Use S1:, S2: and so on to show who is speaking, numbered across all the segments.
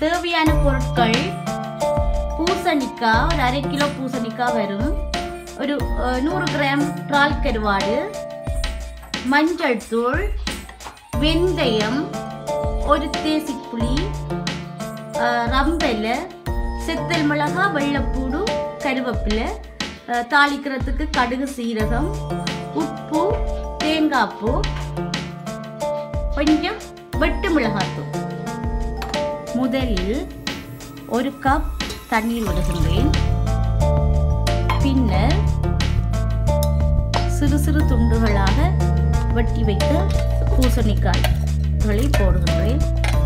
S1: தேவையான பொருட்கள் பூசணிக்காய் ஒரு அரை கிலோ பூசணிக்காய் வரும் ஒரு அஹ், நூறு கிராம் இறால் கருவாடு மஞ்சள் தூள் வெந்தயம் ஒரு தேசிப்புளி அஹ், ரம்பல செத்தல் மிளகா வெள்ளைப்பூடு கருவேப்பிலை அஹ், தாளிக்கிறதுக்கு கடுகு சீரகம் உப்பு தேங்காய் பூ கொஞ்சம் வெட்டு மிளகாத்தூள் முதலில் ஒரு கப் தண்ணீர் விடுகின்றேன் பின்னர் சிறு சிறு துண்டுகளாக வெட்டி வைத்த பூசணிக்காய்களை போடுகின்றேன்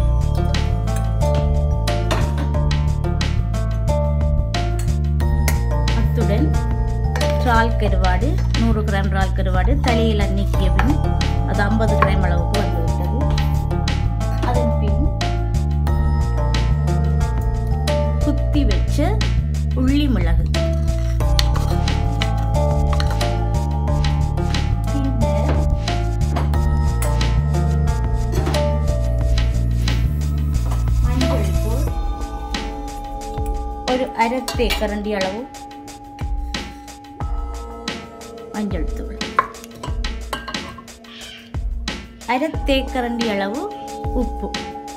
S1: அத்துடன் இறால் கருவாடு நூறு கிராம் இறால் கருவாடு தலையில் நீக்கிய பின் அது ஐம்பது கிராம் அளவுக்கு வந்துவிட்டது அதன் பின் குத்தி வச்ச உள்ளி மிளகு பின்னர் மஞ்சள் தூள் ஒரு அரை தேக்கரண்டி அளவு மஞ்சள் தூள் அரை தேக்கரண்டி அளவு உப்பு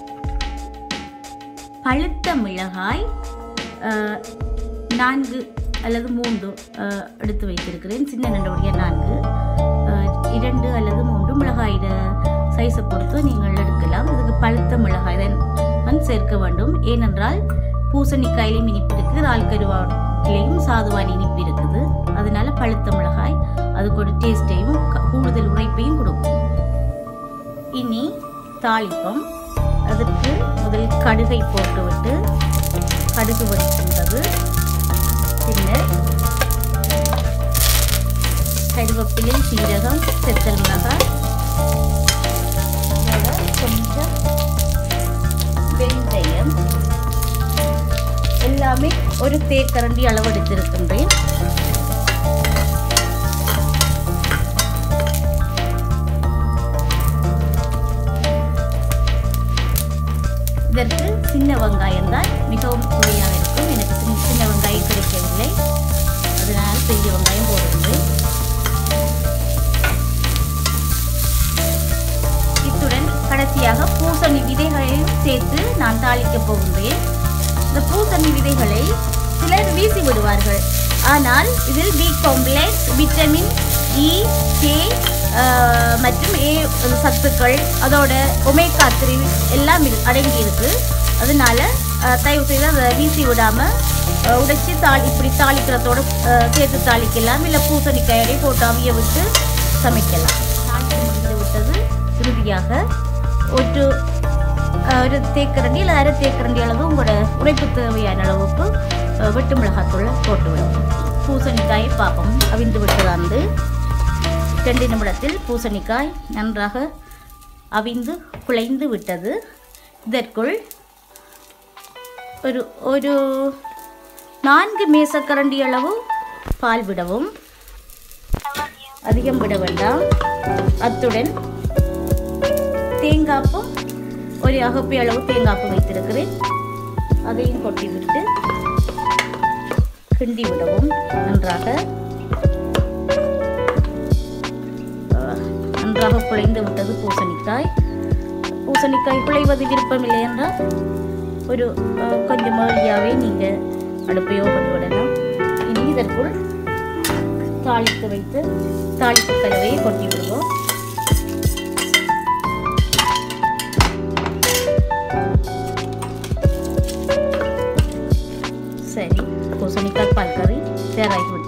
S1: பழுத்த மிளகாய் அஹ், நான்கு அல்லது மூன்று அஹ், எடுத்து வைத்திருக்கிறேன் சின்ன நண்டபடியாக நான்கு அஹ், இரண்டு அல்லது மூன்று மிளகாய் சைஸை பொறுத்து நீங்கள் எடுக்கலாம் இதுக்கு பழுத்த மிளகாய் தான் தான் சேர்க்க வேண்டும் ஏனென்றால் பூசணிக்காயிலையும் இனிப்பு இருக்குது இறால் கருவாட்டிலையும் சாதுவான இனிப்பு இருக்குது அதனால பழுத்த மிளகாய் அதுக்கு ஒரு டேஸ்ட்டையும் க- கூடுதல் உரைப்பையும் கொடுக்கும் இனி தாளிப்பம் அதற்கு முதல் கடுகை போட்டுவிட்டு கடுகு வடிக்கின்றது பின்னர் கருவேப்பிலை சீரகம் செத்தல் மிளகாய் இதோட கொஞ்சம் வெந்தயம் எல்லாமே ஒரு தேக்கரண்டி அளவு எடுத்திருக்கின்றேன் இதற்கு சின்ன வெங்காயம் தான் மிகவும் சுவையாக இருக்கும் எனக்கு சின்ன சின்ன வெங்காயம் கிடைக்கவில்லை அதனால் பெரிய வெங்காயம் போடுகின்றேன் இத்துடன் கடைசியாக பூசணி விதைகளையும் சேர்த்து நான் தாளிக்கப் போகின்றேன் இந்த பூசணி விதைகளை சிலர் வீசி விடுவார்கள் ஆனால் இதில் B complex vitamin E K மற்றும் ஏ சத்துக்கள் அதோட ஒமேகா த்ரீ எல்லாம் இரு- அடங்கி இருக்கு அதனால அஹ், தயவு செய்து அதை வீசி விடாம அஹ், உடைச்சி தாளி இப்படி தாளிக்கிறதோட அஹ், சேர்த்து தாளிக்கலாம் இல்லை பூசணிக்காயோடய போட்டு அவிய விட்டு சமைக்கலாம் தாளித்து முடிந்து விட்டது இறுதியாக ஒரு அஹ், ஒரு தேக்கரண்டி இல்லை அரை தேக்கரண்டி அளவு உங்களோட உழைப்பு தேவையான அளவுக்கு அஹ், வெட்டு மிளகாத்தூளை போட்டு விடும் பூசணிக்காயை பார்ப்போம் அவிந்து விட்டதாந்து ரெண்டு நிமிடத்தில் பூசணிக்காய் நன்றாக அவிந்து குழைந்து விட்டது இதற்குள் ஒரு ஒரு நான்கு மேசக்கரண்டி அளவு பால் விடவும் அதிகம் விட வேண்டாம் அத்துடன் தேங்காப்பும் ஒரு அகப்பி அளவு தேங்காப்பு வைத்திருக்கிறேன் அதையும் கொட்டி விட்டு கிண்டி விடவும் நன்றாக அஹ், நன்றாக குழைந்து விட்டது பூசணிக்காய் பூசணிக்காய் குழைவது விருப்பமில்லை என்றால் ஒரு அஹ், கொஞ்சம் ஏர்லியாகவே நீங்கள் அடுப்பையோ பண்ணி விடலாம் இனி இதற்குள் தாளித்து வைத்து தாளிப்பு கலவையை கொட்டி விடுவோம் சரி பூசணிக்காய் பால் கறி தயாராகி